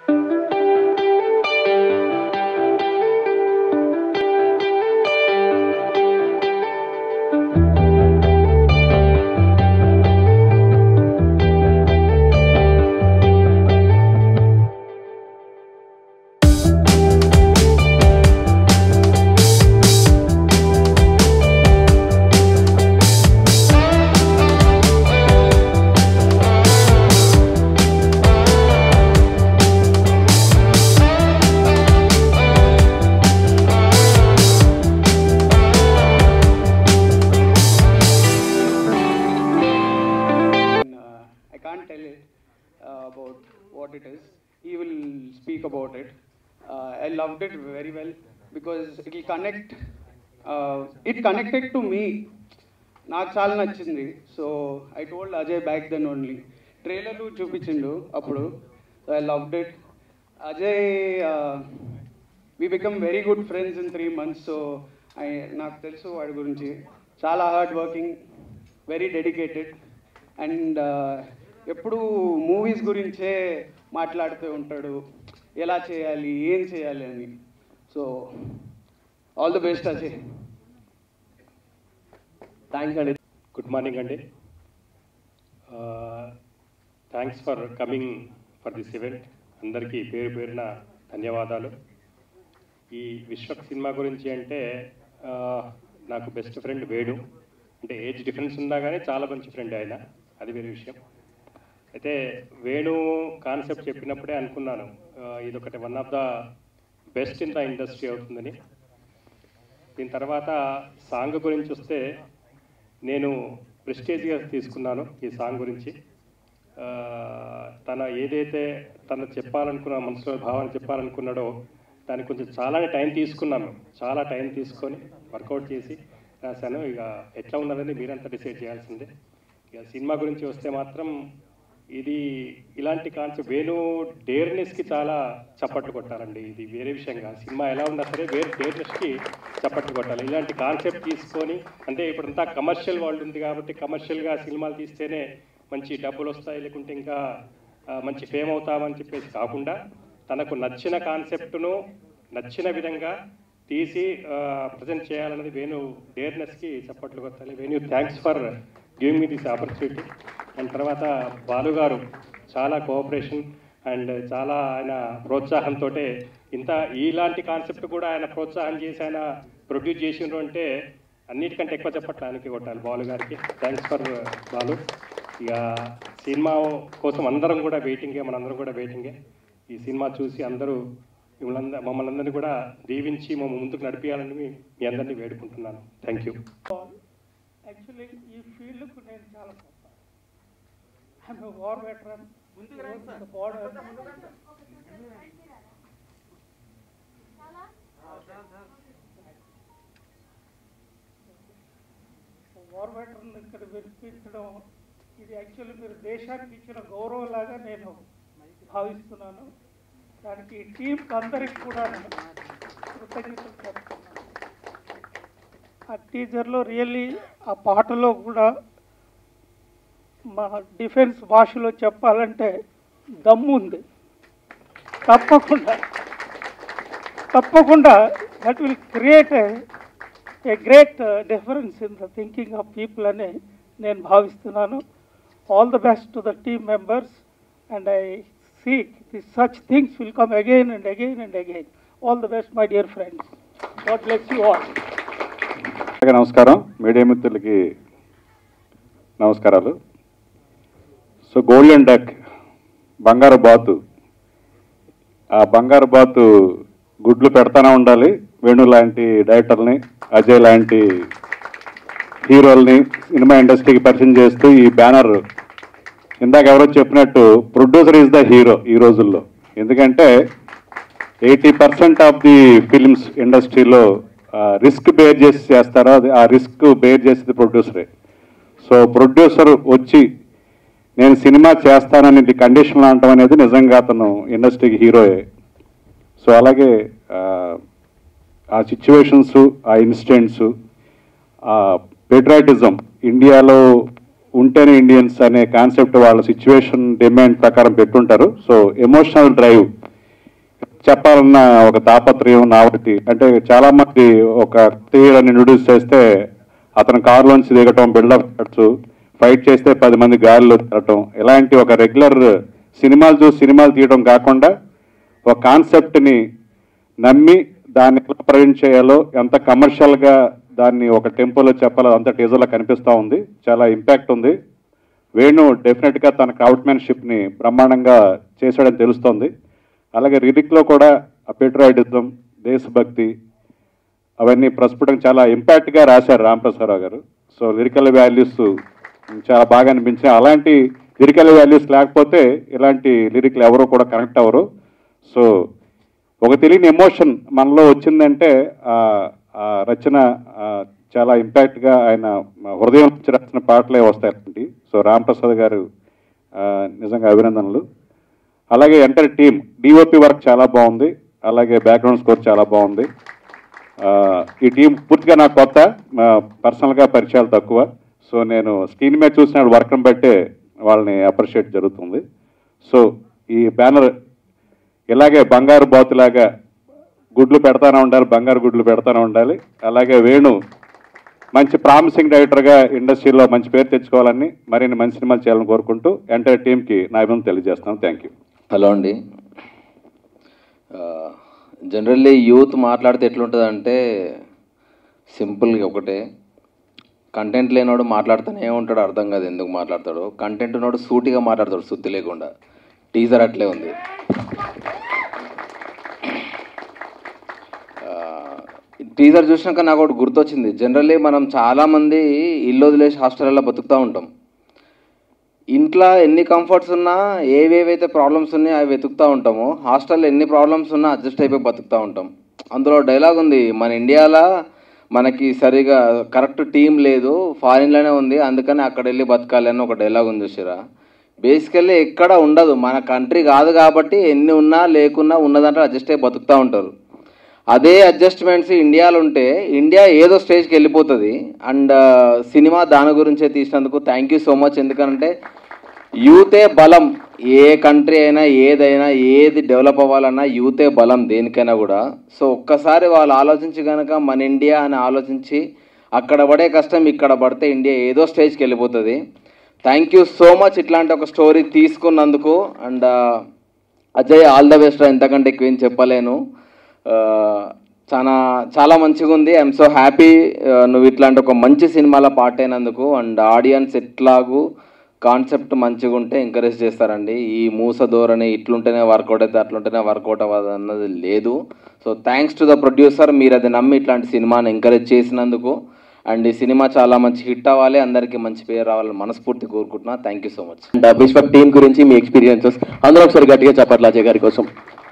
uh, I can't tell it uh, about what it is. He will speak about it. Uh, I loved it very well because it will connect. Uh, it connected to me. నాకు చాలా నచ్చింది so I told Ajay back then only ట్రైలర్లు చూపించిండు అప్పుడు I loved it Ajay we become very good friends in three months so I నాకు తెలుసు వాడి గురించి చాలా hard working very dedicated and ఎప్పుడు మూవీస్ గురించే మాట్లాడుతూ ఉంటాడు ఎలా చేయాలి ఏం చేయాలి అని so all the best Ajay thanks అండి గుడ్ మార్నింగ్ అండి thanks for coming for this event అందరికీ పేరు పేరున ధన్యవాదాలు ఈ విశ్వక్ సినిమా గురించి అంటే ఆ, నాకు బెస్ట్ ఫ్రెండ్ వేణు అంటే ఏజ్ డిఫరెన్స్ ఉన్నా కానీ చాలా మంచి ఫ్రెండ్ ఆయన అది వేరే విషయం అయితే వేణు కాన్సెప్ట్ చెప్పినప్పుడే అనుకున్నాను ఆ, ఇదొకటి one of the best in the industry అవుతుందని దీని తర్వాత సాంగ్ గురించి వస్తే నేను ప్రెస్టేజ్గా తీసుకున్నాను ఈ సాంగ్ గురించి ఆ, తన ఏదైతే తను చెప్పాలనుకున్న మనసులో భావాన్ని చెప్పాలనుకున్నాడో దానికి కొంచెం చాలా టైం తీసుకున్నాను చాలా టైం తీసుకొని వర్కౌట్ చేసి రాశాను ఇక ఎట్లా ఉన్నదని మీరంతా డిసైడ్ చేయాల్సిందే ఇక సినిమా గురించి వస్తే మాత్రం ఇది ఇలాంటి కాన్సెప్ట్ వేణు డేర్నెస్కి చాలా చప్పట్లు కొట్టాలండి ఇది వేరే విషయం కాదు సినిమా ఎలా ఉన్నా సరే వేరే డేర్నెస్కి చప్పట్లు కొట్టాలి ఇలాంటి కాన్సెప్ట్ తీసుకొని అంటే ఇప్పుడంతా కమర్షియల్ వరల్డ్ ఉంది కాబట్టి కమర్షియల్గా సినిమాలు తీస్తేనే మంచి డబ్బులు వస్తాయి లేకుంటే ఇంకా ఆ, మంచి ఫేమ్ అవుతామని చెప్పేసి కాకుండా తనకు నచ్చిన కాన్సెప్ట్ను నచ్చిన విధంగా తీసి ప్రజెంట్ చేయాలన్నది వేణు డేర్నెస్కి చప్పట్లు కొట్టాలి Venu thanks for giving me this opportunity and తర్వాత బాలు గారు చాలా కోఆపరేషన్ అండ్ చాలా ఆయన ప్రోత్సాహంతో ఇంత ఇలాంటి కాన్సెప్ట్ కూడా ఆయన ప్రోత్సాహం చేసి ఆయన ప్రొడ్యూస్ చేసిండ్రు అంటే అన్నిటికంటే ఎక్కువ చెప్పట్లు ఆయనకి కొట్టాలి బాలు గారికి థ్యాంక్స్ ఫర్ బాలు ఇక సినిమా కోసం అందరం కూడా వెయిటింగే మనందరం కూడా వెయిటింగే ఈ సినిమా చూసి అందరూ మిమ్మల్ని మమ్మల్ని అందరినీ కూడా దీవించి మమ్మల్ని ముందుకు నడిపించాలని మీ మీ అందరినీ వేడుకుంటున్నాను థ్యాంక్ యూ యాక్చువల్లీ ఈ ఫీల్డ్కు నేను చాలా గొప్ప I'm war veteran border war veteran ఇక్కడ వినిపించడం ఇది యాక్చువల్లీ మీరు దేశానికి ఇచ్చిన గౌరవం లాగా నేను భావిస్తున్నాను దానికి ఈ టీం అందరికి కూడా నేను కృతజ్ఞతలు చెప్తున్నాను ఆ టీజర్లో రియల్లీ ఆ పాటలో కూడా మా డిఫెన్స్ భాషలో చెప్పాలంటే దమ్ము ఉంది తప్పకుండా తప్పకుండా that will create a great difference in the thinking of people అని నేను భావిస్తున్నాను all the best to the team members and I seek this such things will come again and again and again all the best my dear friends God bless you all అందరికీ నమస్కారం media మిత్రులకి నమస్కారాలు so golden duck బంగారు బాతు ఆ బంగారు బాతు గుడ్లు పెడతానే ఉండాలి వేణు లాంటి డైరెక్టర్ని అజయ్ లాంటి హీరోల్ని సినిమా ఇండస్ట్రీకి పరిచయం చేస్తూ ఈ బ్యానర్ ఇందాక ఎవరో చెప్పినట్టు ప్రొడ్యూసర్ ఈజ్ ద హీరో ఈ రోజుల్లో ఎందుకంటే eighty percent of the films ఇండస్ట్రీలో రిస్క్ బేర్ చేసి చేస్తారో అది ఆ రిస్క్ బేర్ చేసేది ప్రొడ్యూసరే సో ప్రొడ్యూసర్ వచ్చి నేను సినిమా చేస్తానని కండిషన్లు అనటం అనేది నిజంగా అతను ఇండస్ట్రీకి హీరోయే సో అలాగే ఆ, ఆ సిచ్యువేషన్స్ ఆ ఇన్సిడెంట్స్ ఆ పెట్రాటిజం ఇండియాలో ఉంటేనే ఇండియన్స్ అనే కాన్సెప్ట్ వాళ్ళ సిచ్యువేషన్ డిమాండ్ ప్రకారం పెట్టుంటారు సో ఎమోషనల్ డ్రైవ్ చెప్పాలన్న ఒక తాపత్రయం నావటి అంటే చాలా మంది ఒక హీరోని ఇంట్రొడ్యూస్ చేస్తే అతను కారులోంచి దిగటం బిల్డప్ పెట్టచ్చు ఫైట్ చేస్తే పది మంది గాలిలో తిరగటం ఇలాంటి ఒక రెగ్యులర్ సినిమాలు చూసి సినిమాలు తీయడం కాకుండా ఒక కాన్సెప్ట్ని నమ్మి దాన్ని ఎలా ప్రజెంట్ చేయాలో ఎంత కమర్షియల్గా దాన్ని ఒక టెంపోలో చెప్పాలో అంత టీజర్లో కనిపిస్తూ ఉంది చాలా ఇంపాక్ట్ ఉంది వేణు డెఫినెట్గా తన క్రౌడ్మెన్షిప్ని బ్రహ్మాండంగా చేశాడని తెలుస్తోంది అలాగే రిరిక్లో కూడా పెట్రాయిడిజం దేశభక్తి అవన్నీ ప్రస్ఫుటంగా చాలా ఇంపాక్ట్గా రాశారు రామప్రసాదరావు గారు సో లిరికల్ వాల్యూస్ చాలా బాగా అనిపించాయి అలాంటి లిరికల్ వాల్యూస్ లేకపోతే ఇలాంటి లిరిక్లు ఎవరు కూడా కనెక్ట్ అవ్వరు సో ఒక తెలియని ఎమోషన్ మనలో వచ్చిందంటే ఆ ఆ రచన ఆ, చాలా ఇంపాక్ట్గా ఆయన హృదయం నుంచి రాసిన పాటలే వస్తాయి సో రాంప్రసాద్ గారు ఆ, నిజంగా అభినందనలు అలాగే ఎంటర్ టీమ్ డిఓపి వర్క్ చాలా బాగుంది అలాగే బ్యాక్గ్రౌండ్ స్కోర్ చాలా బాగుంది ఆ, ఈ టీం పూర్తిగా నాకు కొత్త ఆ, పర్సనల్గా పరిచయాలు తక్కువ సో నేను స్క్రీన్ మీద చూసిన వర్క్ని బట్టే వాళ్ళని అప్రిషియేట్ జరుగుతుంది సో ఈ బ్యానర్ ఇలాగే బంగారు బాతులాగా గుడ్లు పెడతానే ఉండాలి బంగారు గుడ్లు పెడతానే ఉండాలి అలాగే వేణు మంచి ప్రామిసింగ్ డైరెక్టర్గా ఇండస్ట్రీలో మంచి పేరు తెచ్చుకోవాలని మరిన్ని మంచి సినిమాలు చేయాలని కోరుకుంటూ ఎంటైర్ టీంకి నా అభినందన తెలియజేస్తాను థ్యాంక్ యూ హలో అండి జనరల్లీ యూత్ మాట్లాడితే ఎట్లుంటుంది అంటే సింపుల్గా ఒకటే కంటెంట్ లేనోడు మాట్లాడుతూనే ఉంటాడు అర్థం కాదు ఎందుకు మాట్లాడతాడు కంటెంట్ ఉన్నోడు సూటిగా మాట్లాడతాడు సుత్తి లేకుండా టీజర్ అట్లే ఉంది టీజర్ చూసినాక నాకు ఒకటి గుర్తొచ్చింది జనరల్లీ మనం చాలామంది ఇల్లు వదిలేసి హాస్టల్లో బతుకుతూ ఉంటాం ఇంట్లో ఎన్ని కంఫర్ట్స్ ఉన్నా ఏవేవైతే ప్రాబ్లమ్స్ ఉన్నాయో అవి వెతుకుతూ ఉంటామో హాస్టల్లో ఎన్ని ప్రాబ్లమ్స్ ఉన్నా అడ్జస్ట్ అయిపోయి బతుకుతూ ఉంటాం అందులో డైలాగ్ ఉంది మన ఇండియాలో మనకి సరిగా కరెక్ట్ టీం లేదు ఫారిన్లోనే ఉంది అందుకని అక్కడ వెళ్ళి బతకాలి అని ఒక డైలాగ్ ఉంది చూసిరా బేసికల్లీ ఎక్కడ ఉండదు మన కంట్రీ కాదు కాబట్టి ఎన్ని ఉన్నా లేకున్నా ఉన్నదంటే అడ్జస్ట్ అయ్యి బతుకుతూ ఉంటారు అదే అడ్జస్ట్మెంట్స్ ఇండియాలో ఉంటే ఇండియా ఏదో స్టేజ్కి వెళ్ళిపోతుంది అండ్ సినిమా దాని గురించే తీసినందుకు థ్యాంక్ యూ సో మచ్ ఎందుకంటే యూతే బలం ఏ కంట్రీ అయినా ఏదైనా ఏది డెవలప్ అవ్వాలన్నా యూతే బలం దేనికైనా కూడా సో ఒక్కసారి వాళ్ళు ఆలోచించి కనుక మన ఇండియా అని ఆలోచించి అక్కడ పడే కష్టం ఇక్కడ పడితే ఇండియా ఏదో స్టేజ్కి వెళ్ళిపోతుంది థ్యాంక్ యూ సో మచ్ ఇట్లాంటి ఒక స్టోరీ తీసుకున్నందుకు and Ajay all the best ఎంతకంటే ఎక్కువ ఏం చెప్పలేను ఆ, చాలా చాలా మంచిగా ఉంది ఐఎమ్ సో హ్యాపీ నువ్వు ఇట్లాంటి ఒక మంచి సినిమాలో పార్ట్ అయినందుకు అండ్ ఆడియన్స్ ఎట్లాగూ కాన్సెప్ట్ మంచిగా ఉంటే ఎంకరేజ్ చేస్తారండి ఈ మూస ధోరణి ఇట్లుంటేనే వర్కౌట్ అయితే అట్లుంటేనే వర్కౌట్ అవ్వదు అన్నది లేదు so thanks to the producer మీరు అది నమ్మి ఇట్లాంటి సినిమాని ఎంకరేజ్ చేసినందుకు అండ్ ఈ సినిమా చాలా మంచి హిట్ అవ్వాలి అందరికీ మంచి పేరు రావాలని మనస్ఫూర్తి కోరుకుంటున్నా thank you so much and Vishwa team గురించి మీ ఎక్స్పీరియన్సెస్ అందరూ ఒకసారి గట్టిగా చెప్పట్లా అజయ్ గారి కోసం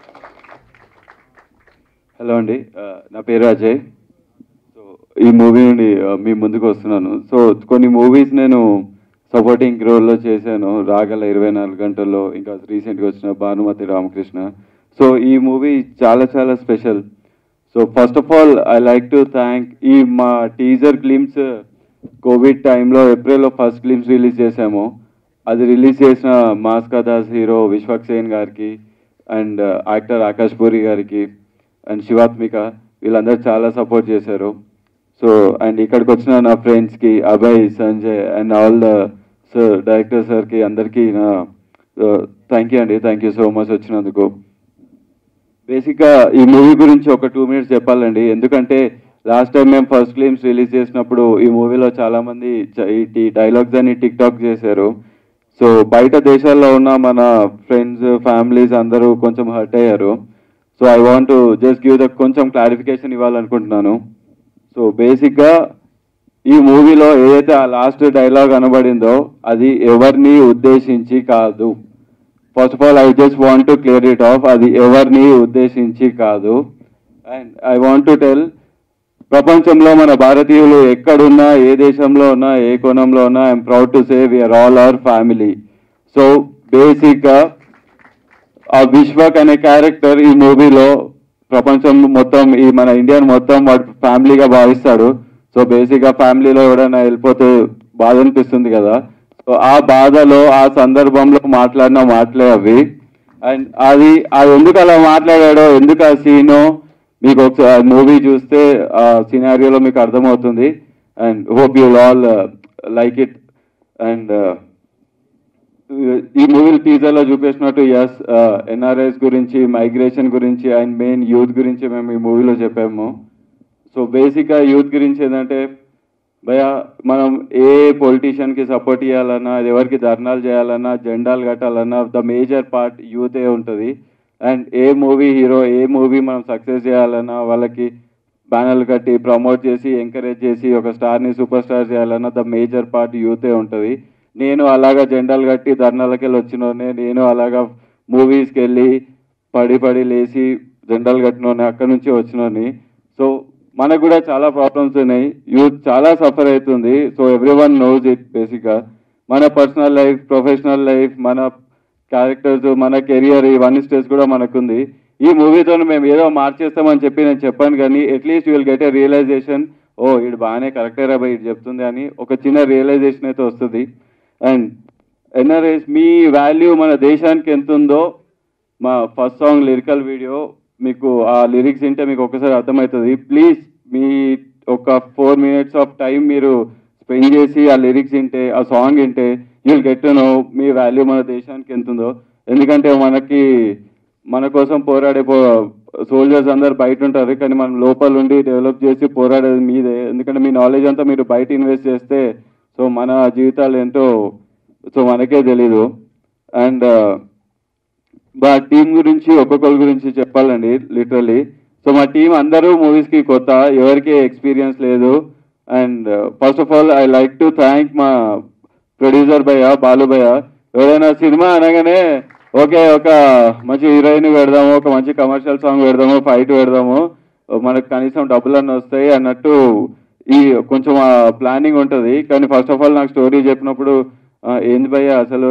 హలో అండి ఆ, నా పేరు అజయ్ సో ఈ మూవీ నుండి ఆ, మీ ముందుకు వస్తున్నాను సో కొన్ని మూవీస్ నేను సపోర్టింగ్ రోల్లో చేశాను రాగల ఇరవై నాలుగు గంటల్లో ఇంకా రీసెంట్గా వచ్చిన భానుమతి రామకృష్ణ సో ఈ మూవీ చాలా చాలా special so first of all I like to thank ఈ మా టీజర్ గ్లిమ్స్ కోవిడ్ టైంలో ఏప్రిల్లో ఫస్ట్ గ్లిమ్స్ రిలీజ్ చేశాము అది రిలీజ్ చేసిన మాస్కా దాస్ హీరో విశ్వక్ సేన్ గారికి అండ్ యాక్టర్ ఆకాష్ పూరి గారికి అండ్ శివాత్మిక వీళ్ళందరూ చాలా సపోర్ట్ చేశారు సో అండ్ ఇక్కడికి వచ్చిన నా ఫ్రెండ్స్కి Abhay Sanjay and all the sir director సార్కి అందరికీ నా థ్యాంక్ యూ అండి థ్యాంక్ యూ సో మచ్ వచ్చినందుకు బేసిక్గా ఈ మూవీ గురించి ఒక టూ మినిట్స్ చెప్పాలండి ఎందుకంటే లాస్ట్ టైం మేము ఫస్ట్ ఫిలిమ్స్ రిలీజ్ చేసినప్పుడు ఈ మూవీలో చాలా మంది చ- ఈ డైలాగ్స్ అని టిక్ టాక్ చేశారు సో బయట దేశాల్లో ఉన్న మన ఫ్రెండ్స్ ఫ్యామిలీస్ అందరూ కొంచెం హర్ట్ అయ్యారు so I want just give the కొంచెం క్లారిఫికేషన్ ఇవ్వాలనుకుంటున్నాను సో బేసిక్గా ఈ మూవీలో ఏదైతే ఆ లాస్ట్ డైలాగ్ అనబడిందో అది ఎవరిని ఉద్దేశించి కాదు first of all I just want to clear it off అది ఎవరిని ఉద్దేశించి కాదు and I want to tell ప్రపంచంలో మన భారతీయులు ఎక్కడున్నా ఏ దేశంలో ఉన్నా ఏ కోణంలో ఉన్నా I'm proud to say we're all our family so బేసిక్గా ఆ విశ్వక్ అనే క్యారెక్టర్ ఈ మూవీలో ప్రపంచం మొత్తం ఈ మన ఇండియన్ మొత్తం వాడు ఫ్యామిలీగా భావిస్తాడు సో బేసిక్గా ఫ్యామిలీలో ఎవడైనా వెళ్ళిపోతే బాధ అనిపిస్తుంది కదా సో ఆ బాధలో ఆ సందర్భంలో మాట్లాడిన మాటలే అవి అండ్ అది అది ఎందుకు అలా మాట్లాడాడో ఎందుకు ఆ సీను మీకు ఒకసారి మూవీ చూస్తే ఆ సినారియోలో మీకు అర్థమవుతుంది and hope you all like it and ఈ మూవీ టీజర్ లో చూపించినట్టు ఎస్ ఎన్ఆర్ఎస్ గురించి మైగ్రేషన్ గురించి అండ్ మెయిన్ యూత్ గురించి మేము ఈ మూవీలో చెప్పాము సో బేసిక్గా యూత్ గురించి ఏంటంటే భయ మనం ఏ పొలిటీషియన్ కి సపోర్ట్ చేయాలన్నా అది ఎవరికి ధర్నాలు చేయాలన్నా జెండాలు కట్టాలన్నా ద మేజర్ పార్ట్ యూతే ఉంటుంది అండ్ ఏ మూవీ హీరో ఏ మూవీ మనం సక్సెస్ చేయాలన్నా వాళ్ళకి బ్యానర్లు కట్టి ప్రమోట్ చేసి ఎంకరేజ్ చేసి ఒక స్టార్ని సూపర్ స్టార్ చేయాలన్నా ద మేజర్ పార్ట్ యూతే ఉంటుంది నేను అలాగా జెండాలు కట్టి ధర్నాలకి వెళ్ళి వచ్చినోనే నేను అలాగా మూవీస్కి వెళ్ళి పడి పడి లేచి జెండాలు కట్టినోని అక్కడ నుంచి వచ్చినోని సో మనకు కూడా చాలా ప్రాబ్లమ్స్ ఉన్నాయి యూత్ చాలా సఫర్ అవుతుంది so every one knows it బేసిక్గా మన పర్సనల్ లైఫ్ ప్రొఫెషనల్ లైఫ్ మన క్యారెక్టర్స్ మన కెరియర్ ఇవన్నీ స్టేజ్ కూడా మనకుంది ఈ మూవీతో మేము ఏదో మార్చేస్తామని చెప్పి నేను చెప్పాను కానీ at least will get a realization ఓ ఇది బాగానే కరెక్టే రా ఇది చెప్తుంది అని ఒక చిన్న రియలైజేషన్ అయితే వస్తుంది అండ్ ఎన్ఆర్ఎస్ మీ వాల్యూ మన దేశానికి ఎంత ఉందో మా ఫస్ట్ సాంగ్ లిరికల్ వీడియో మీకు ఆ లిరిక్స్ వింటే మీకు ఒకసారి అర్థమవుతుంది ప్లీజ్ మీ ఒక ఫోర్ మినిట్స్ ఆఫ్ టైం మీరు స్పెండ్ చేసి ఆ లిరిక్స్ వింటే ఆ సాంగ్ వింటే యూల్ గెట్ టు నో మీ వాల్యూ మన దేశానికి ఎంత ఉందో ఎందుకంటే మనకి మన కోసం పోరాడే పో సోల్జర్స్ అందరు బయట ఉంటారు కానీ మనం లోపల ఉండి డెవలప్ చేసి పోరాడేది మీదే ఎందుకంటే మీ నాలెడ్జ్ అంతా మీరు బయట ఇన్వెస్ట్ చేస్తే సో మన జీవితాలు ఏంటో సో మనకే తెలీదు అండ్ మా టీం గురించి ఒక్కొక్కరి గురించి చెప్పాలండి లిటరలీ సో మా టీం అందరూ మూవీస్కి కొత్త ఎవరికి ఎక్స్పీరియన్స్ లేదు and first of all I like to thank మా ప్రొడ్యూసర్ భయ్య బాలు భయ్య ఎవరైనా సినిమా అనగానే ఓకే ఒక మంచి హీరోయిన్ పెడదాము ఒక మంచి కమర్షియల్ సాంగ్ పెడదాము ఫైట్ పెడదాము మనకు కనీసం డబ్బులు అన్నీ వస్తాయి అన్నట్టు ఈ కొంచెం ప్లానింగ్ ఉంటుంది కానీ ఫస్ట్ ఆఫ్ ఆల్ నాకు స్టోరీ చెప్పినప్పుడు ఆ, ఏంది భయ్య అసలు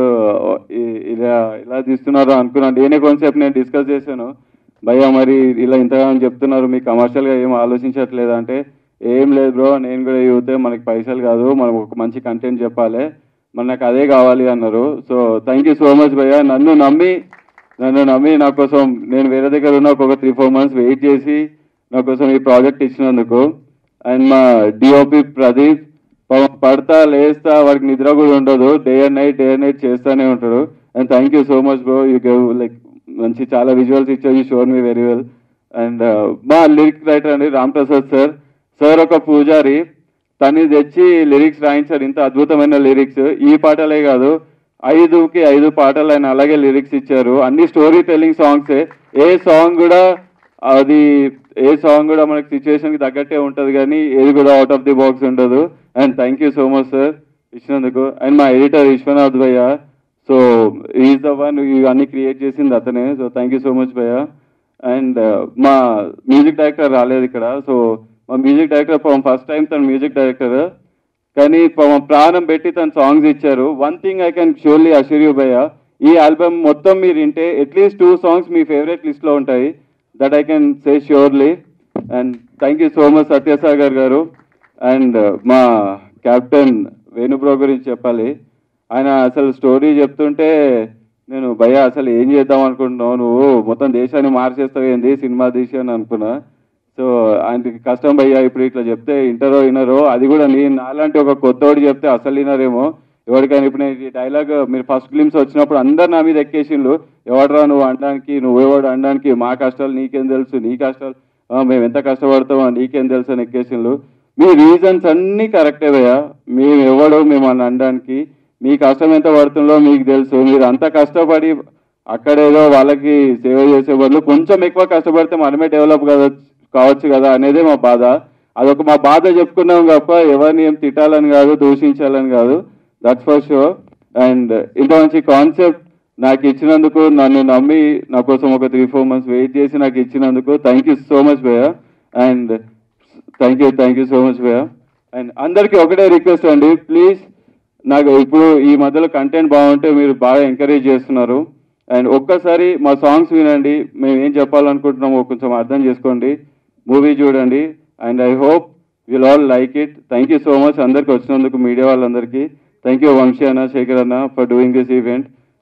ఈ- ఇలా ఇలా తీస్తున్నారు అనుకున్నాను నేనే కొంతసేపు నేను డిస్కస్ చేశాను భయ్య మరి ఇలా ఇంతగానో చెప్తున్నారు మీ కమర్షియల్గా ఏం ఆలోచించట్లేదు అంటే ఏం లేదు బ్రో నేను కూడా యూతే మనకి పైసలు కాదు మనం ఒక మంచి కంటెంట్ చెప్పాలి మరి నాకు అదే కావాలి అన్నారు so thank you so much bhaiya నన్ను నమ్మి నన్ను నమ్మి నా కోసం నేను వేరే దగ్గర ఉన్న ఒక త్రీ ఫోర్ మంత్స్ వెయిట్ చేసి నా కోసం ఈ ప్రాజెక్ట్ ఇచ్చినందుకు అండ్ మా డిఓపి ప్రదీప్ పాపం పడతా లేస్తా వాడికి నిద్ర కూడా ఉండదు day and night day and night చేస్తూనే ఉంటాడు and thank you so much bro you gave like మంచి చాలా విజువల్స్ ఇచ్చావు you shore me very well and మా లిరిక్ రైటర్ అండి రామ్ ప్రసాద్ సార్ సార్ ఒక పూజారి తను తెచ్చి లిరిక్స్ రాయించారు ఇంత అద్భుతమైన లిరిక్స్ ఈ పాటలే కాదు ఐదుకి ఐదు పాటలు ఆయన అలాగే లిరిక్స్ ఇచ్చారు అన్ని స్టోరీ టెల్లింగ్ సాంగ్సే ఏ సాంగ్ కూడా అది ఏ సాంగ్ కూడా మనకి సిచ్యువేషన్ కి తగ్గట్టే ఉంటది కానీ ఏది కూడా అవుట్ ఆఫ్ ది బాక్స్ ఉండదు and thank you so much sir ఇచ్చినందుకు అండ్ మా editor Vishwanath bhaiya so is the one ఇవన్నీ క్రియేట్ చేసింది అతనే so thank you so much bhaiya and మా మ్యూజిక్ డైరెక్టర్ రాలేదు ఇక్కడ సో మా మ్యూజిక్ డైరెక్టర్ ఫస్ట్ టైం తన మ్యూజిక్ డైరెక్టర్ కానీ పాపం ప్రాణం పెట్టి తన సాంగ్స్ ఇచ్చారు one thing I can surely assure you bhaiya ఈ ఆల్బమ్ మొత్తం మీరు వింటే అట్లీస్ట్ టూ సాంగ్స్ మీ ఫేవరెట్ లిస్ట్లో ఉంటాయి that I can say surely and thank you so much Satyasagar garu and మా కెప్టెన్ వేణుబ్రో గురించి చెప్పాలి ఆయన అసలు స్టోరీ చెప్తుంటే నేను భయ అసలు ఏం చేద్దాం అనుకుంటున్నావు నువ్వు మొత్తం దేశాన్ని మార్చేస్తావు ఏంది సినిమా తీసి అని అనుకున్నా సో ఆయనకి కష్టం భయ్యా ఇప్పుడు ఇట్లా చెప్తే ఇంటరో వినరో అది కూడా నేను నాలాంటి ఒక కొత్తోడు చెప్తే అసలు వినరేమో ఎవరికైనా ఇప్పుడు నేను ఈ డైలాగ్ మీరు ఫస్ట్ గ్లిమ్స్ వచ్చినప్పుడు అందరు నా మీద ఎక్కేసిండ్రు ఎవడరా నువ్వు అనడానికి నువ్వెవడు అనడానికి మా కష్టాలు నీకేం తెలుసు నీ కష్టాలు ఆ, మేము ఎంత కష్టపడతామో నీకేం తెలుసు అని ఎక్కేసిండ్రు మీ రీజన్స్ అన్నీ కరెక్టే భయ్యా మేము ఎవడు మేము అని అనడానికి మీ కష్టం ఎంత పడుతుందో మీకు తెలుసు మీరు అంత కష్టపడి అక్కడేదో వాళ్ళకి సేవ చేసే బదులు కొంచెం ఎక్కువ కష్టపడితే మనమే డెవలప్ కదా కావచ్చు కదా అనేదే మా బాధ అదొక మా బాధ చెప్పుకున్నాం తప్ప ఎవరిని ఏం తిట్టాలని కాదు దూషించాలని కాదు దట్స్ ఫర్ షూర్ అండ్ ఇంత మంచి కాన్సెప్ట్ నాకు ఇచ్చినందుకు నన్ను నమ్మి నా కోసం ఒక త్రీ ఫోర్ మంత్స్ వెయిట్ చేసి నాకు ఇచ్చినందుకు thank you so much bhaiya and thank you thank you so much bhaiya and అందరికీ ఒకటే రిక్వెస్ట్ అండి ప్లీజ్ నాకు ఇప్పుడు ఈ మధ్యలో కంటెంట్ బాగుంటే మీరు బాగా ఎంకరేజ్ చేస్తున్నారు అండ్ ఒక్కసారి మా సాంగ్స్ వినండి మేము ఏం చెప్పాలనుకుంటున్నామో కొంచెం అర్థం చేసుకోండి మూవీ చూడండి and I hope will all like it thank you so much అందరికి వచ్చినందుకు మీడియా వాళ్ళందరికీ థ్యాంక్ యూ వంశీ అన్న శేఖర్ అన్న ఫర్ డూయింగ్ దిస్ ఈవెంట్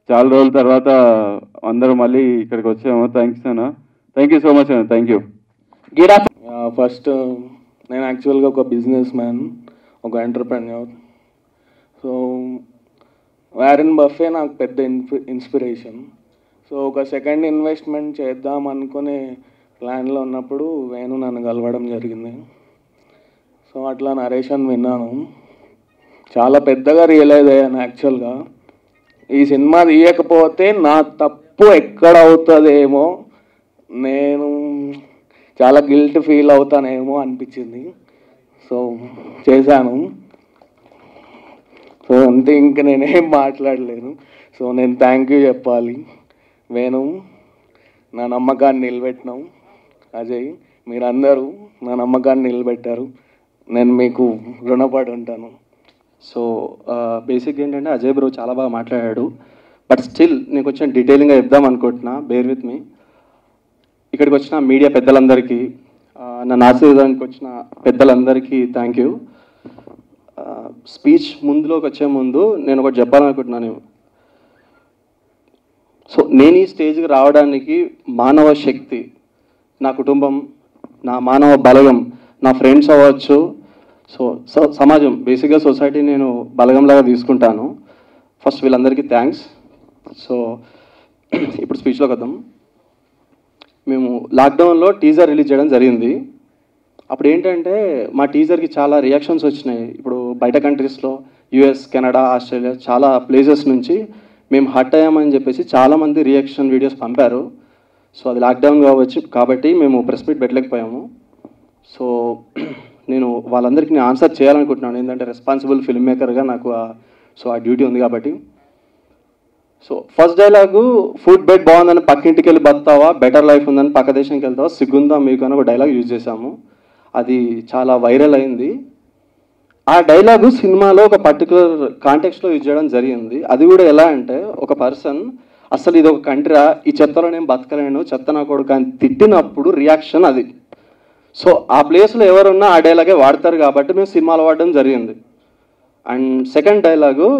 చాలా రోజుల తర్వాత అందరూ మళ్ళీ ఇక్కడికి వచ్చాము థ్యాంక్స్ అన్న థ్యాంక్ యూ సో మచ్ అన్న థ్యాంక్ యూ ఫస్ట్ నేను యాక్చువల్గా ఒక బిజినెస్ మ్యాన్ ఒక ఎంటర్ప్రెన్యూర్ సో వ్యారన్ బఫే నాకు పెద్ద ఇన్స్పి ఇన్స్పిరేషన్ సో ఒక సెకండ్ ఇన్వెస్ట్మెంట్ చేద్దాం అనుకునే ప్లాన్లో ఉన్నప్పుడు వేణు నన్ను కలవడం జరిగింది సో అట్లా నరేషన్ విన్నాను చాలా పెద్దగా రియలైజ్ అయ్యాను యాక్చువల్గా ఈ సినిమా తీయకపోతే నా తప్పు ఎక్కడ అవుతుందేమో నేను చాలా గిల్ట్ ఫీల్ అవుతానేమో అనిపించింది సో చేశాను సో అంతే ఇంక నేనేం మాట్లాడలేను సో నేను థ్యాంక్ యూ చెప్పాలి వేణు నా నమ్మకాన్ని నిలబెట్టినాం అజయ్ మీరందరూ నా నమ్మకాన్ని నిలబెట్టారు నేను మీకు రుణపడి ఉంటాను సో బేసిక్ ఏంటంటే అజయ్ బ్రో చాలా బాగా మాట్లాడాడు బట్ స్టిల్ నేను కొంచెం డీటెయిలింగ్గా చెప్దాం అనుకుంటున్నా బేర్ విత్ మీ ఇక్కడికి వచ్చిన మీడియా పెద్దలందరికీ ఆ, నన్ను ఆశీర్వదానికి వచ్చిన పెద్దలందరికీ థ్యాంక్ యూ స్పీచ్ ముందులోకి వచ్చే ముందు నేను ఒకటి చెప్పాలనుకుంటున్నాను సో నేను ఈ స్టేజ్కి రావడానికి మానవ శక్తి నా కుటుంబం నా మానవ బలగం నా ఫ్రెండ్స్ అవ్వచ్చు సో స- సమాజం బేసిక్గా సొసైటీ నేను బలగంలాగా తీసుకుంటాను ఫస్ట్ వీళ్ళందరికీ థ్యాంక్స్ సో ఇప్పుడు స్పీచ్లోకి వద్దాం మేము లాక్డౌన్లో టీజర్ రిలీజ్ చేయడం జరిగింది అప్పుడు ఏంటంటే మా టీజర్కి చాలా రియాక్షన్స్ వచ్చినాయి ఇప్పుడు బయట కంట్రీస్లో యుఎస్ కెనడా ఆస్ట్రేలియా చాలా ప్లేసెస్ నుంచి మేము హట్ అయ్యామని చెప్పేసి చాలామంది రియాక్షన్ వీడియోస్ పంపారు సో అది లాక్డౌన్ కావచ్చు కాబట్టి మేము ప్రెస్ మీట్ పెట్టలేకపోయాము సో నేను వాళ్ళందరికీ నేను ఆన్సర్ చేయాలనుకుంటున్నాను ఏంటంటే రెస్పాన్సిబుల్ ఫిల్మ్ మేకర్గా నాకు ఆ- సో ఆ డ్యూటీ ఉంది కాబట్టి so first dialogue food bed బాగుందని పక్కింటికి వెళ్ళి బతావా బెటర్ లైఫ్ ఉందని పక్క దేశానికి వెళ్తావా సిగ్గుందా మీకు అని ఒక డైలాగ్ యూజ్ చేశాము అది చాలా వైరల్ అయింది ఆ డైలాగు సినిమాలో ఒక పర్టికులర్ కాంటెక్స్లో యూజ్ చేయడం జరిగింది అది కూడా ఎలా అంటే ఒక పర్సన్ అసలు ఇది ఒక కంట్రా ఈ చెత్తలో నేను బతకలేను చెత్త నా కొడుకు అని తిట్టినప్పుడు రియాక్షన్ అది సో ఆ ప్లేస్లో ఎవరున్నా ఆ డైలాగే వాడతారు కాబట్టి మేము సినిమాలో వాడడం జరిగింది అండ్ సెకండ్ డైలాగు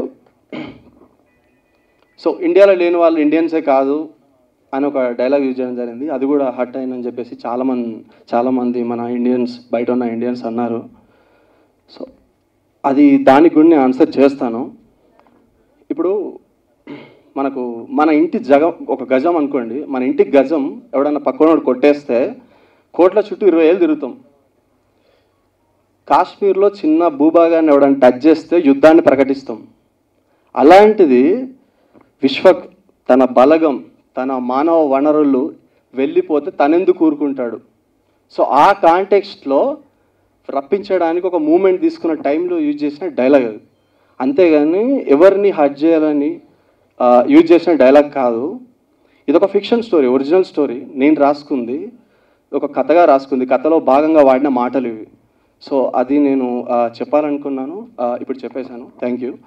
సో ఇండియాలో లేని వాళ్ళు ఇండియన్సే కాదు అని ఒక డైలాగ్ యూజ్ చేయడం జరిగింది అది కూడా హట్ అయిందని చెప్పేసి చాలామంది చాలామంది మన ఇండియన్స్ బయట ఉన్న ఇండియన్స్ అన్నారు సో అది దానికి కూడా నేను ఆన్సర్ చేస్తాను ఇప్పుడు మనకు మన ఇంటి జగం ఒక గజం అనుకోండి మన ఇంటికి గజం ఎవడన్నా పక్కనోడు కొట్టేస్తే కోట్ల చుట్టూ ఇరవై ఏళ్ళు తిరుగుతాం కాశ్మీర్లో చిన్న భూభాగాన్ని ఎవడన్నా టచ్ చేస్తే యుద్ధాన్ని ప్రకటిస్తాం అలాంటిది విశ్వ తన బలగం తన మానవ వనరులు వెళ్ళిపోతే తనెందుకు ఊరుకుంటాడు సో ఆ కాంటెక్స్ట్లో రప్పించడానికి ఒక మూమెంట్ తీసుకున్న టైంలో యూజ్ చేసిన డైలాగ్ అది అంతేగాని ఎవరిని హర్ట్ చేయాలని యూజ్ చేసిన డైలాగ్ కాదు ఇది ఒక ఫిక్షన్ స్టోరీ ఒరిజినల్ స్టోరీ నేను రాసుకుంది ఒక కథగా రాసుకుంది కథలో భాగంగా వాడిన మాటలు ఇవి సో అది నేను ఆ, చెప్పాలనుకున్నాను ఆ, ఇప్పుడు చెప్పేశాను థ్యాంక్ యూ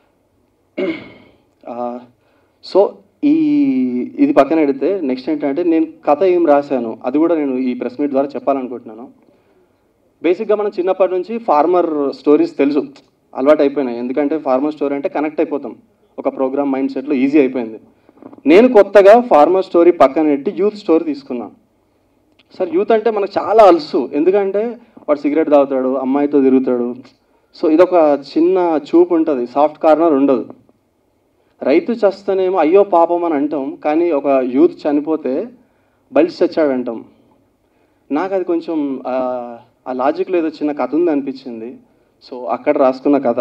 సో ఈ ఇది పక్కన పెడితే నెక్స్ట్ ఏంటంటే నేను కథ ఏం రాశాను అది కూడా నేను ఈ ప్రెస్ మీట్ ద్వారా చెప్పాలనుకుంటున్నాను బేసిక్గా మనం చిన్నప్పటి నుంచి ఫార్మర్ స్టోరీస్ తెలుసు అలవాటు అయిపోయినాయి ఎందుకంటే ఫార్మర్ స్టోరీ అంటే కనెక్ట్ అయిపోతాం ఒక ప్రోగ్రామ్ మైండ్ సెట్లో ఈజీ అయిపోయింది నేను కొత్తగా ఫార్మర్ స్టోరీ పక్కన పెట్టి యూత్ స్టోరీ తీసుకున్నాను సార్ యూత్ అంటే మనకు చాలా అలుసు ఎందుకంటే వాడు సిగరెట్ తాగుతాడు అమ్మాయితో తిరుగుతాడు సో ఇదొక చిన్న చూపు ఉంటుంది సాఫ్ట్ కార్నర్ ఉండదు రైతు చస్తేనేమో అయ్యో పాపం అని అంటాం కానీ ఒక యూత్ చనిపోతే బలిసి చచ్చాడు అంటాం నాకు అది కొంచెం ఆ, ఆ లాజిక్లో ఏదో చిన్న కథ ఉంది అనిపించింది సో అక్కడ రాసుకున్న కథ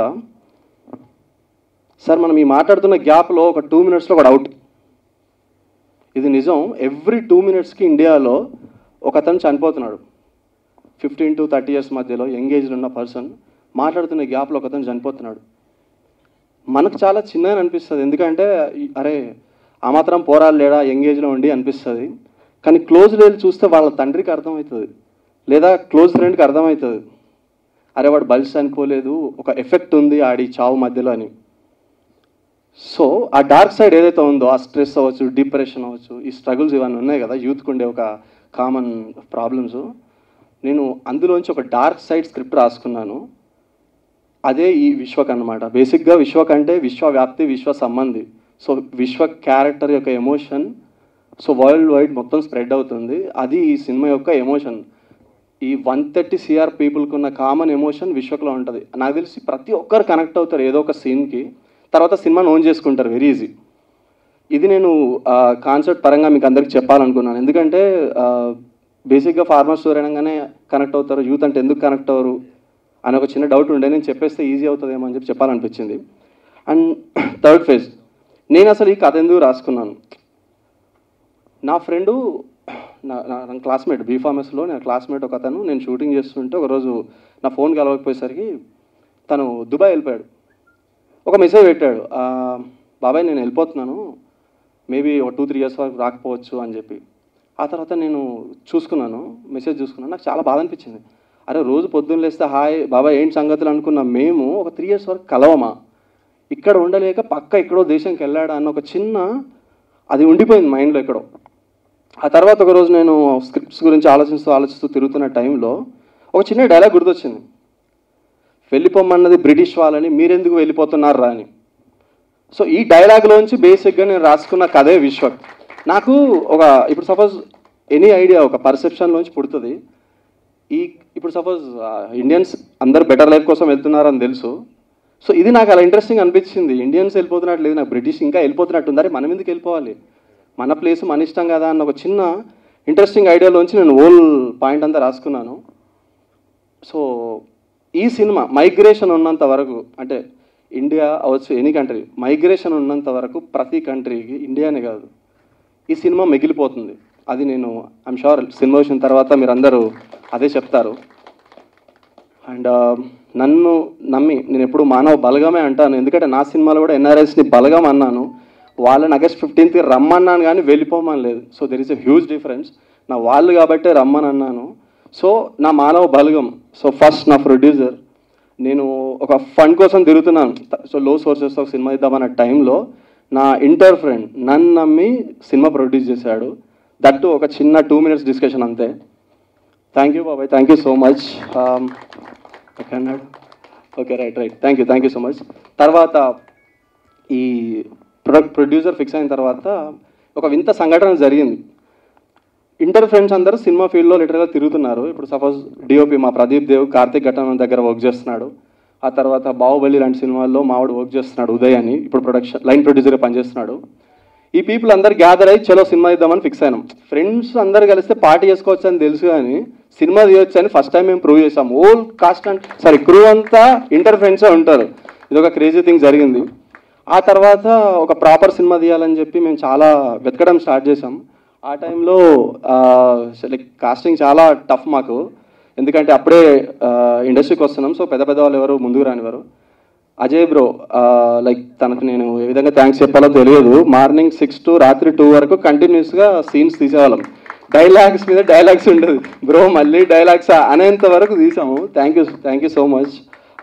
సార్ మనం ఈ మాట్లాడుతున్న గ్యాప్లో ఒక టూ మినిట్స్లో ఒక డౌట్ ఇది నిజం ఎవ్రీ టూ మినిట్స్కి ఇండియాలో ఒక అతను చనిపోతున్నాడు ఫిఫ్టీన్ టు థర్టీ ఇయర్స్ మధ్యలో ఎంగేజ్డ్ ఉన్న పర్సన్ మాట్లాడుతున్న గ్యాప్లో ఒక అతను చనిపోతున్నాడు మనకు చాలా చిన్నగా అనిపిస్తుంది ఎందుకంటే ఈ- అరే ఆ మాత్రం పోరాలు లేడా ఎంగేజ్లో ఉండి అనిపిస్తుంది కానీ క్లోజ్ వెళ్ళి చూస్తే వాళ్ళ తండ్రికి అర్థమవుతుంది లేదా క్లోజ్ ఫ్రెండ్కి అర్థమవుతుంది అరే వాడు బలిసి చనిపోలేదు ఒక ఎఫెక్ట్ ఉంది ఆడి చావు మధ్యలో అని సో ఆ డార్క్ సైడ్ ఏదైతే ఉందో ఆ స్ట్రెస్ అవ్వచ్చు డిప్రెషన్ అవ్వచ్చు ఈ స్ట్రగుల్స్ ఇవన్నీ ఉన్నాయి కదా యూత్కి ఉండే ఒక కామన్ ప్రాబ్లమ్స్ నేను అందులోంచి ఒక డార్క్ సైడ్ స్క్రిప్ట్ రాసుకున్నాను అదే ఈ విశ్వక్ అన్నమాట బేసిక్గా విశ్వక్ అంటే విశ్వవ్యాప్తి విశ్వ సంబంధి సో విశ్వ క్యారెక్టర్ యొక్క ఎమోషన్ సో వరల్డ్ వైడ్ మొత్తం స్ప్రెడ్ అవుతుంది అది ఈ సినిమా యొక్క ఎమోషన్ ఈ వన్ థర్టీ సిఆర్ పీపుల్కి ఉన్న కామన్ ఎమోషన్ విశ్వక్లో ఉంటుంది నాకు తెలిసి ప్రతి ఒక్కరు కనెక్ట్ అవుతారు ఏదో ఒక సీన్కి తర్వాత సినిమాని ఓన్ చేసుకుంటారు వెరీ ఈజీ ఇది నేను కాన్సెప్ట్ పరంగా మీకు అందరికి చెప్పాలనుకున్నాను ఎందుకంటే బేసిక్గా ఫార్మర్ స్టోర్ అనగానే కనెక్ట్ అవుతారు యూత్ అంటే ఎందుకు కనెక్ట్ అవ్వరు అని ఒక చిన్న డౌట్ ఉండే నేను చెప్పేస్తే ఈజీ అవుతుందేమో అని చెప్పి చెప్పాలనిపించింది అండ్ థర్డ్ ఫేజ్ నేను అసలు ఈ కథ ఎందుకు రాసుకున్నాను నా ఫ్రెండు నా నా నా క్లాస్మేట్ బీఫార్మస్లో నా క్లాస్మేట్ ఒక అతను నేను షూటింగ్ చేస్తుంటే ఒకరోజు నా ఫోన్ కలవకపోయేసరికి తను దుబాయ్ వెళ్ళిపోయాడు ఒక మెసేజ్ పెట్టాడు "ఆ, బాబాయ్ నేను వెళ్ళిపోతున్నాను మేబీ ఒక టూ త్రీ ఇయర్స్ వరకు రాకపోవచ్చు అని చెప్పి ఆ తర్వాత నేను చూసుకున్నాను మెసేజ్ చూసుకున్నాను నాకు చాలా బాధ అనిపించింది అరే రోజు పొద్దున్న లేస్తే హాయ్ బాబాయ్ ఏంటి సంగతులు అనుకున్న మేము ఒక త్రీ ఇయర్స్ వరకు కలవమా ఇక్కడ ఉండలేక పక్క ఎక్కడో దేశంకి వెళ్ళాడా అన్న ఒక చిన్న అది ఉండిపోయింది మైండ్లో ఎక్కడో ఆ తర్వాత ఒక రోజు నేను స్క్రిప్ట్స్ గురించి ఆలోచిస్తూ ఆలోచిస్తూ తిరుగుతున్న టైంలో ఒక చిన్న డైలాగ్ గుర్తొచ్చింది వెళ్ళిపోమన్నది బ్రిటిష్ వాళ్ళని మీరెందుకు వెళ్ళిపోతున్నారు రా అని సో ఈ డైలాగ్లోంచి బేసిక్గా నేను రాసుకున్న కథే విశ్వక్ నాకు ఒక ఇప్పుడు సపోజ్ ఎనీ ఐడియా ఒక పర్సెప్షన్లోంచి పుడుతుంది ఈ ఇప్పుడు సపోజ్ ఇండియన్స్ అందరు బెటర్ లైఫ్ కోసం వెళ్తున్నారని తెలుసు సో ఇది నాకు అలా ఇంట్రెస్టింగ్ అనిపించింది ఇండియన్స్ వెళ్ళిపోతున్నట్టు లేదు నాకు బ్రిటిష్ ఇంకా వెళ్ళిపోతున్నట్టు ఉంది అరే మనం ఎందుకు వెళ్ళిపోవాలి మన ప్లేస్ మన ఇష్టం కదా అన్న ఒక చిన్న ఇంట్రెస్టింగ్ ఐడియాలోంచి నేను ఓల్ పాయింట్ అంతా రాసుకున్నాను సో ఈ సినిమా మైగ్రేషన్ ఉన్నంత వరకు అంటే ఇండియా అవచ్చు ఎనీ కంట్రీ మైగ్రేషన్ ఉన్నంత వరకు ప్రతి కంట్రీకి ఇండియానే కాదు ఈ సినిమా మిగిలిపోతుంది అది నేను ఐమ్ షూర్ సినిమా వచ్చిన తర్వాత మీరందరూ అదే చెప్తారు అండ్ నన్ను నమ్మి నేను ఎప్పుడు మానవ బలగమే అంటాను ఎందుకంటే నా సినిమాలో కూడా ఎన్ఆర్ఎస్ని బలగం అన్నాను వాళ్ళని ఆగస్ట్ ఫిఫ్టీన్త్కి రమ్మన్నాను కానీ వెళ్ళిపోమని లేదు so there is a huge difference నా వాళ్ళు కాబట్టే రమ్మని అన్నాను సో నా మానవ బలగం సో ఫస్ట్ నా ప్రొడ్యూసర్ నేను ఒక ఫండ్ కోసం తిరుగుతున్నాను సో లో సోర్సెస్తో సినిమా ఇద్దామన్న టైంలో నా ఇంటర్ ఫ్రెండ్ నన్ను నమ్మి సినిమా ప్రొడ్యూస్ చేశాడు దట్టు ఒక చిన్న టూ మినిట్స్ డిస్కషన్ అంతే థ్యాంక్ యూ బాబాయ్ థ్యాంక్ యూ సో మచ్ అన్నాడు okay right right thank you thank you so much తర్వాత ఈ ప్రొ ప్రొడ్యూసర్ ఫిక్స్ అయిన తర్వాత ఒక వింత సంఘటన జరిగింది ఇంటర్ ఫ్రెండ్స్ అందరూ సినిమా ఫీల్డ్లో లిటరల్గా తిరుగుతున్నారు ఇప్పుడు సపోజ్ డిఓపి మా ప్రదీప్ దేవ్ కార్తిక్ ఘటన దగ్గర వర్క్ చేస్తున్నాడు ఆ తర్వాత బాహుబలి లాంటి సినిమాల్లో మావాడు వర్క్ చేస్తున్నాడు ఉదయ్ అని ఇప్పుడు ప్రొడక్షన్ లైన్ ప్రొడ్యూసర్గా పనిచేస్తున్నాడు ఈ పీపుల్ అందరు గ్యాదర్ అయ్యి చలో సినిమా ఇద్దామని ఫిక్స్ అయినాం ఫ్రెండ్స్ అందరు కలిస్తే పార్టీ చేసుకోవచ్చు అని తెలుసు కానీ సినిమా తీయొచ్చు అని ఫస్ట్ టైం మేము ప్రూవ్ చేసాం all cast and sorry crew అంతా ఇంటర్ ఫ్రెండ్సే ఉంటారు ఇది ఒక క్రేజీ థింగ్ జరిగింది ఆ తర్వాత ఒక ప్రాపర్ సినిమా తీయాలని చెప్పి మేము చాలా వెతకడం స్టార్ట్ చేసాం ఆ టైంలో లైక్ కాస్టింగ్ చాలా టఫ్ మాకు ఎందుకంటే అప్పుడే ఇండస్ట్రీకి వస్తున్నాం సో పెద్ద పెద్ద వాళ్ళు ఎవరు ముందుకు రానివారు అజయ్ బ్రో లైక్ తనకు నేను ఏ విధంగా థ్యాంక్స్ చెప్పాలో తెలియదు మార్నింగ్ సిక్స్ టు రాత్రి టూ వరకు కంటిన్యూస్గా సీన్స్ తీసేవాళ్ళం డైలాగ్స్ మీద డైలాగ్స్ ఉండదు బ్రో మళ్ళీ డైలాగ్స్ అనేంత వరకు తీసాము thank you thank you so much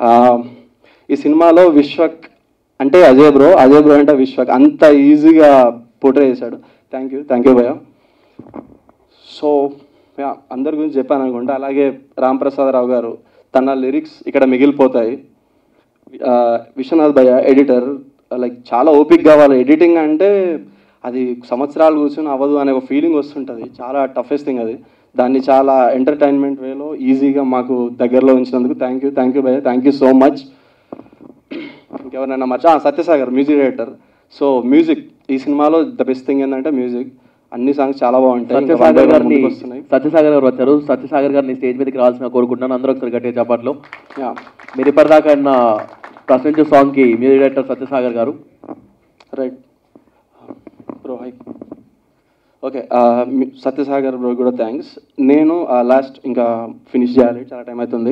ఈ సినిమాలో విశ్వక్ అంటే అజయ్ బ్రో అజయ్ బ్రో అంటే విశ్వక్ అంత ఈజీగా పోట్రే చేశాడు thank you thank you bhaiya so yeah, అందరి గురించి చెప్పాను అనుకుంటా అలాగే రామ్ ప్రసాద్ రావు గారు తన లిరిక్స్ ఇక్కడ మిగిలిపోతాయి ఆ, విశ్వనాథ్ భయ్య ఎడిటర్ లైక్ చాలా ఓపిక్ కావాలి ఎడిటింగ్ అంటే అది సంవత్సరాలు కూర్చొని అవ్వదు అనే ఒక ఫీలింగ్ వస్తుంటుంది చాలా టఫెస్ట్ థింగ్ అది దాన్ని చాలా ఎంటర్టైన్మెంట్ వేలో ఈజీగా మాకు దగ్గరలో ఉంచినందుకు thank you thank you bhaiya thank you so much ఇంకెవరైనా మర్చా Satyasagar music director so music ఈ సినిమాలో ద బెస్ట్ థింగ్ ఏంటంటే మ్యూజిక్ అన్ని సాంగ్స్ చాలా బాగుంటాయి ఇంకా one by సత్యసాగర్ one గారిని ముందుకు వస్తున్నాయి సత్యసాగర్ గారు వచ్చారు సత్యసాగర్ గారిని స్టేజ్ మీదకి రావాల్సిన కోరుకుంటున్నాను అందరూ ఒకసారి గట్టిగా చెప్పట్లో యా మీరు ఇప్పటిదాకా అన్న ప్రశ్నించే సాంగ్కి music director Satyasagar garu right bro hi okay Satyasagar bro కూడా థ్యాంక్స్ నేను లాస్ట్ ఇంకా ఫినిష్ చేయాలి చాలా టైం అవుతుంది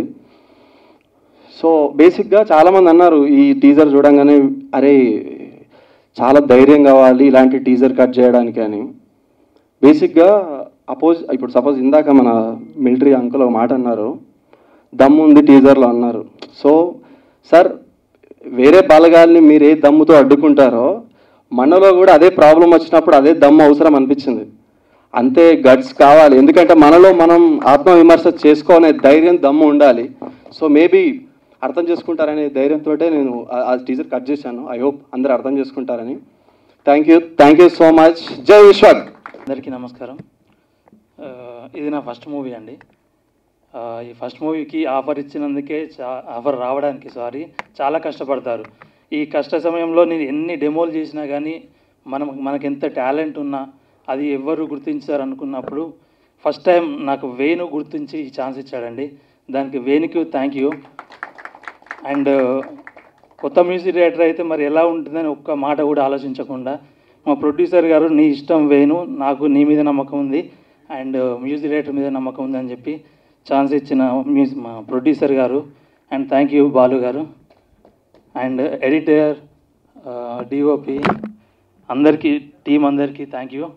సో బేసిక్గా చాలామంది అన్నారు ఈ టీజర్ చూడంగానే అరే చాలా ధైర్యం కావాలి ఇలాంటి టీజర్ కట్ చేయడానికి అని బేసిక్గా అపోజ్ ఇప్పుడు సపోజ్ ఇందాక మన మిలిటరీ అంకుల్ ఒక మాట అన్నారు దమ్ము ఉంది టీజర్లో అన్నారు సో సార్ వేరే బలగాల్ని మీరు ఏ దమ్ముతో అడ్డుకుంటారో మనలో కూడా అదే ప్రాబ్లం వచ్చినప్పుడు అదే దమ్ము అవసరం అనిపించింది అంతే గట్స్ కావాలి ఎందుకంటే మనలో మనం ఆత్మవిమర్శ చేసుకోనే ధైర్యం దమ్ము ఉండాలి సో మేబీ అర్థం చేసుకుంటారనే ధైర్యంతో నేను ఆ- ఆ టీజర్ కట్ చేశాను ఐ హోప్ అందరూ అర్థం చేసుకుంటారని thank you thank you so much జై విశ్వక్ అందరికీ నమస్కారం ఆ, ఇది నా ఫస్ట్ మూవీ అండి ఆ, ఈ ఫస్ట్ మూవీకి ఆఫర్ ఇచ్చినందుకే చా ఆఫర్ రావడానికి సారీ చాలా కష్టపడతారు ఈ కష్ట సమయంలో నేను ఎన్ని డెమోలు చేసినా కానీ మనం మనకి ఎంత టాలెంట్ ఉన్నా అది ఎవరు గుర్తించారు అనుకున్నప్పుడు ఫస్ట్ టైం నాకు వేణు గుర్తించి ఈ ఛాన్స్ ఇచ్చాడండి దానికి వేణుకి థ్యాంక్ యూ అండ్ కొత్త మ్యూజిక్ డైరెక్టర్ అయితే మరి ఎలా ఉంటుందని ఒక్క మాట కూడా ఆలోచించకుండా మా ప్రొడ్యూసర్ గారు నీ ఇష్టం వేణు నాకు నీ మీద నమ్మకం ఉంది అండ్ మ్యూజిక్ డైరెక్టర్ మీద నమ్మకం ఉంది అని చెప్పి ఛాన్స్ ఇచ్చిన మ్యూజిక్ మా ప్రొడ్యూసర్ గారు అండ్ థ్యాంక్ యూ బాలు గారు అండ్ ఎడిటర్ డిఓపి అందరికీ టీం అందరికీ థ్యాంక్ యూ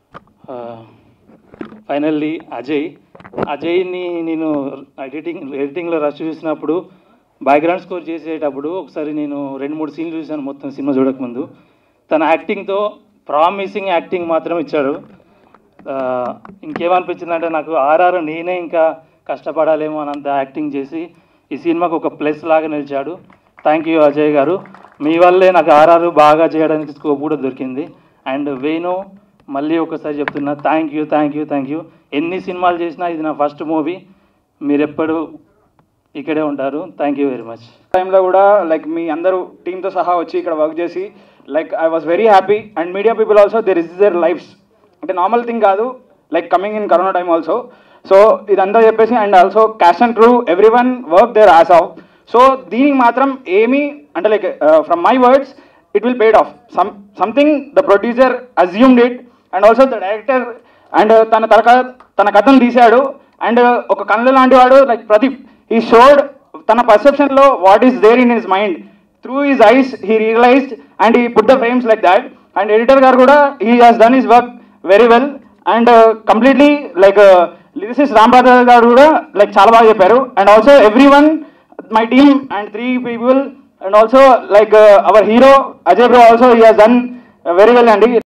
ఫైనల్లీ అజయ్ అజయ్ని నేను ఎడిటింగ్ ఎడిటింగ్లో రష్ చూసినప్పుడు బ్యాక్గ్రౌండ్ స్కోర్ చేసేటప్పుడు ఒకసారి నేను రెండు మూడు సీన్లు చూశాను మొత్తం సినిమా చూడకముందు తన యాక్టింగ్తో ప్రామిసింగ్ యాక్టింగ్ మాత్రం ఇచ్చాడు ఆ, ఇంకేమనిపించిందంటే నాకు ఆర్ఆర్ నేనే ఇంకా కష్టపడాలేమో అనంత యాక్టింగ్ చేసి ఈ సినిమాకు ఒక ప్లస్ లాగా నిలిచాడు థ్యాంక్ యూ అజయ్ గారు మీ వల్లే నాకు ఆర్ఆర్ బాగా చేయడానికి స్కోప్ కూడా దొరికింది అండ్ వేణు మళ్ళీ ఒకసారి చెప్తున్నా thank you thank you thank you ఎన్ని సినిమాలు చేసినా ఇది నా ఫస్ట్ మూవీ మీరు ఎప్పుడు ఇక్కడే ఉంటారు థ్యాంక్ యూ వెరీ మచ్ టైంలో కూడా లైక్ మీ అందరూ టీంతో సహా వచ్చి ఇక్కడ వర్క్ చేసి like I was very happy and media people also there is their lives అంటే నార్మల్ థింగ్ కాదు like coming in corona time also so ఇదంతా చెప్పేసి and also cash and true every one work there as of so దీనికి మాత్రం ఏమీ అంటే like from my words it will paid off some something the producer assumed it and also the director and తన తన కథ తన కథను తీశాడు అండ్ ఒక కళ్ళు లాంటి వాడు లైక్ ప్రదీప్ ఈ షోడ్ తన పర్సెప్షన్లో what is there in his mind through his eyes he realized and he put the frames like that and editor గారు కూడా he has done his work very well and completely like lyricist Rambadar గారు కూడా like చాలా బాగా చెప్పారు and also every one my team and three people and also like our hero Ajay bro also he has done very well అండి